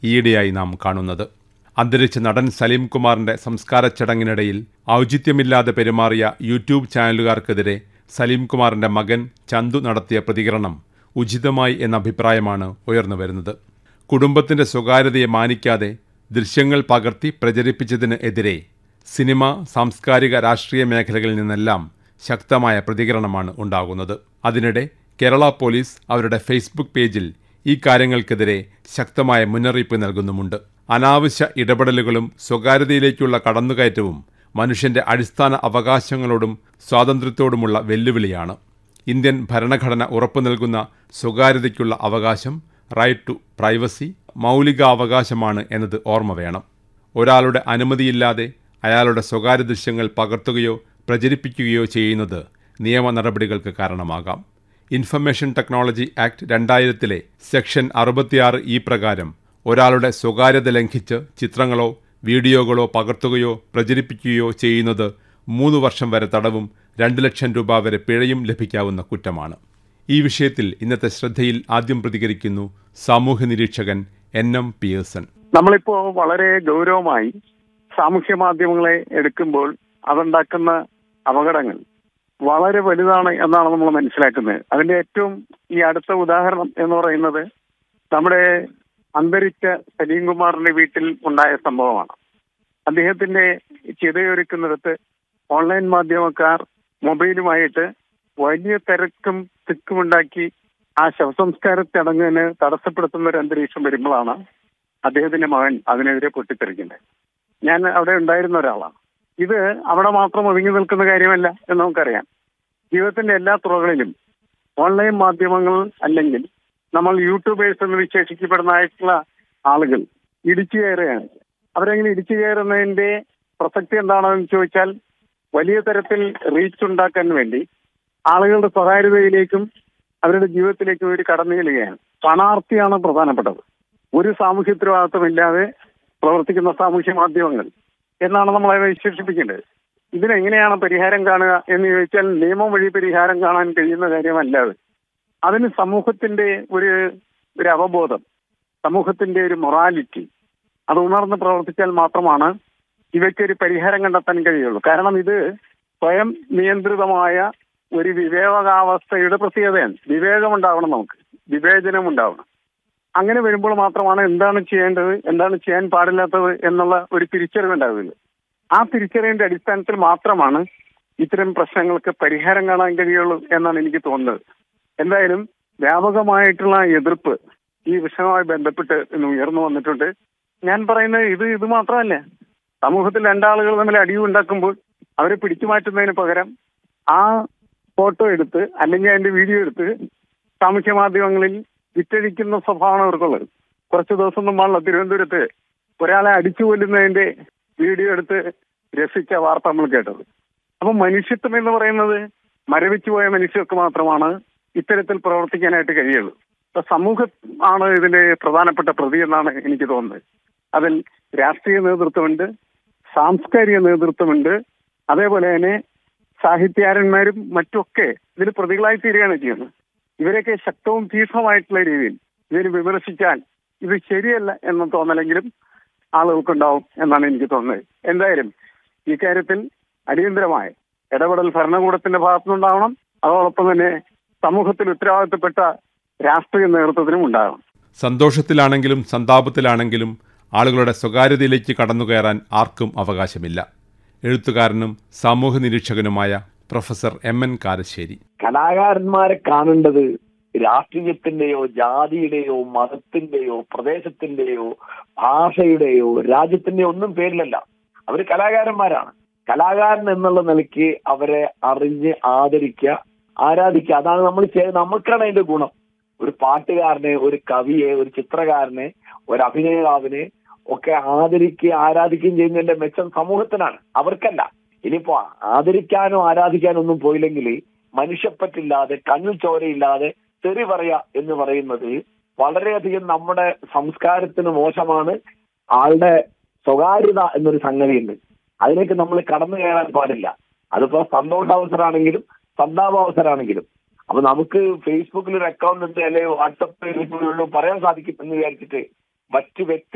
ഈയിടെയായി നാം കാണുന്നത് അന്തരിച്ച നടൻ സലീം കുമാറിന്റെ സംസ്കാര ചടങ്ങിനിടയിൽ ഔചിത്യമില്ലാതെ പെരുമാറിയ യൂട്യൂബ് ചാനലുകാർക്കെതിരെ സലീം കുമാറിന്റെ മകൻ ചന്തു നടത്തിയ പ്രതികരണം ഉചിതമായി എന്ന അഭിപ്രായമാണ് ഉയർന്നുവരുന്നത് കുടുംബത്തിന്റെ സ്വകാര്യതയെ മാനിക്കാതെ ദൃശ്യങ്ങൾ പകർത്തി പ്രചരിപ്പിച്ചതിന് എതിരെ സിനിമ സാംസ്കാരിക രാഷ്ട്രീയ മേഖലകളിൽ നിന്നെല്ലാം ശക്തമായ പ്രതികരണമാണ് ഉണ്ടാകുന്നത് അതിനിടെ കേരള പോലീസ് അവരുടെ ഫേസ്ബുക്ക് പേജിൽ ഈ കാര്യങ്ങൾക്കെതിരെ ശക്തമായ മുന്നറിയിപ്പ് നൽകുന്നുമുണ്ട് അനാവശ്യ ഇടപെടലുകളും സ്വകാര്യതയിലേക്കുള്ള കടന്നുകയറ്റവും മനുഷ്യന്റെ അടിസ്ഥാന അവകാശങ്ങളോടും സ്വാതന്ത്ര്യത്തോടുമുള്ള വെല്ലുവിളിയാണ് ഇന്ത്യൻ ഭരണഘടന ഉറപ്പു നൽകുന്ന സ്വകാര്യതയ്ക്കുള്ള അവകാശം റൈറ്റ് ടു പ്രൈവസി മൗലികാവകാശമാണ് എന്നത് ഓർമ്മ വേണം ഒരാളുടെ അനുമതിയില്ലാതെ അയാളുടെ സ്വകാര്യ ദൃശ്യങ്ങൾ പകർത്തുകയോ പ്രചരിപ്പിക്കുകയോ ചെയ്യുന്നത് നിയമ നടപടികൾക്ക് കാരണമാകാം ഇൻഫർമേഷൻ ടെക്നോളജി ആക്ട് രണ്ടായിരത്തിലെ സെക്ഷൻ അറുപത്തിയാറ് ഈ പ്രകാരം ഒരാളുടെ സ്വകാര്യത ലംഘിച്ച് ചിത്രങ്ങളോ വീഡിയോകളോ പകർത്തുകയോ പ്രചരിപ്പിക്കുകയോ ചെയ്യുന്നത് മൂന്ന് വർഷം വരെ തടവും രണ്ട് ലക്ഷം രൂപ വരെ പിഴയും ലഭിക്കാവുന്ന കുറ്റമാണ് ഈ വിഷയത്തിൽ ഇന്നത്തെ ശ്രദ്ധയിൽ ആദ്യം പ്രതികരിക്കുന്നു സാമൂഹ്യ നിരീക്ഷകൻ എൻ എം പിയേഴ്സൺ നമ്മളിപ്പോ വളരെ ഗൗരവമായി സാമൂഹ്യ മാധ്യമങ്ങളെ എടുക്കുമ്പോൾ അതുണ്ടാക്കുന്ന അപകടങ്ങൾ വളരെ വലുതാണ് എന്നാണ് നമ്മൾ മനസ്സിലാക്കുന്നത് അതിന്റെ ഏറ്റവും ഈ അടുത്ത ഉദാഹരണം എന്ന് പറയുന്നത് നമ്മുടെ അന്തരിച്ച സലീം കുമാറിന്റെ വീട്ടിൽ ഉണ്ടായ സംഭവമാണ് അദ്ദേഹത്തിന്റെ ചിതയൊരുക്കുന്നിടത്ത് ഓൺലൈൻ മാധ്യമക്കാർ മൊബൈലുമായിട്ട് വലിയ തിരക്കും തിക്കുമുണ്ടാക്കി ആ ശവസംസ്കാര ചടങ്ങിന് തടസ്സപ്പെടുത്തുന്ന ഒരു അന്തരീക്ഷം വരുമ്പോഴാണ് അദ്ദേഹത്തിന്റെ മകൻ അതിനെതിരെ പൊട്ടിത്തെറിക്കുന്നത് ഞാൻ അവിടെ ഉണ്ടായിരുന്ന ഒരാളാണ് ഇത് അവിടെ മാത്രം ഒതുങ്ങി നിൽക്കുന്ന കാര്യമല്ല എന്ന് നമുക്കറിയാം ജീവിതത്തിന്റെ എല്ലാ തുറകളിലും ഓൺലൈൻ മാധ്യമങ്ങൾ അല്ലെങ്കിൽ നമ്മൾ യൂട്യൂബേഴ്സ് എന്ന് വിശേഷിക്കപ്പെടുന്നതായിട്ടുള്ള ആളുകൾ ഇടിച്ചു കയറുകയാണ് അവരെങ്ങനെ ഇടിച്ചു കയറുന്നതിന്റെ പ്രസക്തി എന്താണെന്ന് ചോദിച്ചാൽ വലിയ തരത്തിൽ റീച്ച് ഉണ്ടാക്കാൻ വേണ്ടി ആളുകളുടെ സ്വകാര്യതയിലേക്കും അവരുടെ ജീവിതത്തിലേക്കും ഒരു കടന്നു ചെല്ലുകയാണ് പണാർത്ഥിയാണ് പ്രധാനപ്പെട്ടത് ഒരു സാമൂഹ്യ ഉത്തരവാദിത്വമില്ലാതെ പ്രവർത്തിക്കുന്ന സാമൂഹ്യ മാധ്യമങ്ങൾ എന്നാണ് നമ്മളെ വിശേഷിപ്പിക്കേണ്ടത് ഇതിനെങ്ങനെയാണ് പരിഹാരം കാണുക എന്ന് ചോദിച്ചാൽ നിയമം വഴി പരിഹാരം കാണാൻ കഴിയുന്ന കാര്യമല്ല അത് അതിന് സമൂഹത്തിന്റെ ഒരു ഒരു അവബോധം സമൂഹത്തിന്റെ ഒരു മൊറാലിറ്റി അത് ഉണർന്ന് പ്രവർത്തിച്ചാൽ മാത്രമാണ് ഇവയ്ക്ക് ഒരു പരിഹാരം കണ്ടെത്താൻ കഴിയുള്ളൂ കാരണം ഇത് സ്വയം നിയന്ത്രിതമായ ഒരു വിവേകാവസ്ഥയുടെ പ്രത്യേകതയാണ് വിവേകം ഉണ്ടാവണം നമുക്ക് വിവേചനം ഉണ്ടാവണം അങ്ങനെ വരുമ്പോൾ മാത്രമാണ് എന്താണ് ചെയ്യേണ്ടത് എന്താണ് ചെയ്യാൻ പാടില്ലാത്തത് എന്നുള്ള ഒരു തിരിച്ചറിവ് ഉണ്ടാവുകയുള്ളൂ ആ തിരിച്ചറിവിന്റെ അടിസ്ഥാനത്തിൽ മാത്രമാണ് ഇത്തരം പ്രശ്നങ്ങൾക്ക് പരിഹാരം കാണാൻ കഴിയുള്ളൂ എന്നാണ് എനിക്ക് തോന്നുന്നത് എന്തായാലും വ്യാപകമായിട്ടുള്ള എതിർപ്പ് ഈ വിഷയവുമായി ബന്ധപ്പെട്ട് ഇന്ന് ഉയർന്നു വന്നിട്ടുണ്ട് ഞാൻ പറയുന്നത് ഇത് ഇത് മാത്രമല്ല സമൂഹത്തിൽ രണ്ടാളുകൾ തമ്മിൽ അടിയുണ്ടാക്കുമ്പോൾ അവരെ പിടിച്ചു മാറ്റുന്നതിന് പകരം ആ ഫോട്ടോ എടുത്ത് അല്ലെങ്കിൽ അതിന്റെ വീഡിയോ എടുത്ത് സാമൂഹ്യ മാധ്യമങ്ങളിൽ വിറ്റഴിക്കുന്ന സ്വഭാവമാണ് അവർക്കുള്ളത് കുറച്ച് ദിവസം മുമ്പാണല്ലോ തിരുവനന്തപുരത്ത് ഒരാളെ അടിച്ചു കൊല്ലുന്നതിന്റെ വീഡിയോ എടുത്ത് രസിച്ച വാർത്ത നമ്മൾ കേട്ടത് അപ്പൊ മനുഷ്യത്വം എന്ന് പറയുന്നത് മരവിച്ചു പോയ മനുഷ്യർക്ക് മാത്രമാണ് ഇത്തരത്തിൽ പ്രവർത്തിക്കാനായിട്ട് കഴിയുള്ളൂ അപ്പൊ സമൂഹം ആണ് ഇതിന്റെ പ്രധാനപ്പെട്ട പ്രതി എന്നാണ് എനിക്ക് തോന്നുന്നത് അതിൽ രാഷ്ട്രീയ നേതൃത്വമുണ്ട് സാംസ്കാരിക നേതൃത്വമുണ്ട് അതേപോലെ തന്നെ സാഹിത്യകാരന്മാരും മറ്റുമൊക്കെ ഇതിൽ പ്രതികളായി തീരുകയാണ് ചെയ്യുന്നത് ഇവരൊക്കെ ശക്തവും തീക്ഷ്ണമായിട്ടുള്ള രീതിയിൽ ഇതിന് വിമർശിച്ചാൽ ഇത് ശരിയല്ല എന്ന തോന്നലെങ്കിലും ആളുകൾക്കുണ്ടാവും എന്നാണ് എനിക്ക് തോന്നുന്നത് എന്തായാലും ഈ കാര്യത്തിൽ അടിയന്തരമായ ഇടപെടൽ ഭരണകൂടത്തിന്റെ ഭാഗത്തുനിന്നുണ്ടാവണം അതോടൊപ്പം തന്നെ സമൂഹത്തിൽ ഉത്തരവാദിത്തപ്പെട്ട രാഷ്ട്രീയ നേതൃത്വത്തിനും ഉണ്ടാകണം സന്തോഷത്തിലാണെങ്കിലും സന്താപത്തിലാണെങ്കിലും ആളുകളുടെ സ്വകാര്യതയിലേക്ക് കടന്നുകയറാൻ ആർക്കും അവകാശമില്ല എഴുത്തുകാരനും സാമൂഹ്യ നിരീക്ഷകനുമായ പ്രൊഫസർ എം എൻ കാരശ്ശേരി കലാകാരന്മാരെ കാണേണ്ടത് രാഷ്ട്രീയത്തിന്റെയോ ജാതിയുടെയോ മതത്തിന്റെയോ പ്രദേശത്തിന്റെയോ ഭാഷയുടെയോ രാജ്യത്തിന്റെയോ ഒന്നും പേരിലല്ല അവർ കലാകാരന്മാരാണ് കലാകാരൻ എന്നുള്ള നിലയ്ക്ക് അവരെ അറിഞ്ഞ് ആദരിക്കുക ആരാധിക്കുക അതാണ് നമ്മൾ ചെയ്യുന്നത് നമുക്കാണ് അതിന്റെ ഗുണം ഒരു പാട്ടുകാരനെ ഒരു കവിയെ ഒരു ചിത്രകാരനെ ഒരു അഭിനേതാവിനെ ഒക്കെ ആദരിക്കുകയും ആരാധിക്കുകയും ചെയ്യുന്നതിന്റെ മെച്ചം സമൂഹത്തിനാണ് അവർക്കല്ല ഇനിയിപ്പോ ആദരിക്കാനോ ആരാധിക്കാനോ ഒന്നും പോയില്ലെങ്കിൽ മനുഷ്യപ്പറ്റില്ലാതെ കണ്ണിൽ ചോരയില്ലാതെ തെറി പറയാ എന്ന് പറയുന്നത് വളരെയധികം നമ്മുടെ സംസ്കാരത്തിന് മോശമാണ് ആളുടെ സ്വകാര്യത എന്നൊരു സംഗതിയുണ്ട് അതിലേക്ക് നമ്മൾ കടന്നു കയറാൻ പാടില്ല അതിപ്പോ സന്തോഷാവസരമാണെങ്കിലും സന്താപാവസരമാണെങ്കിലും അപ്പൊ നമുക്ക് ഫേസ്ബുക്കിൽ ഒരു അക്കൗണ്ട് ഉണ്ട് അല്ലെങ്കിൽ വാട്സപ്പ് പറയാൻ സാധിക്കും എന്ന് വിചാരിച്ചിട്ട് മറ്റു വ്യക്തി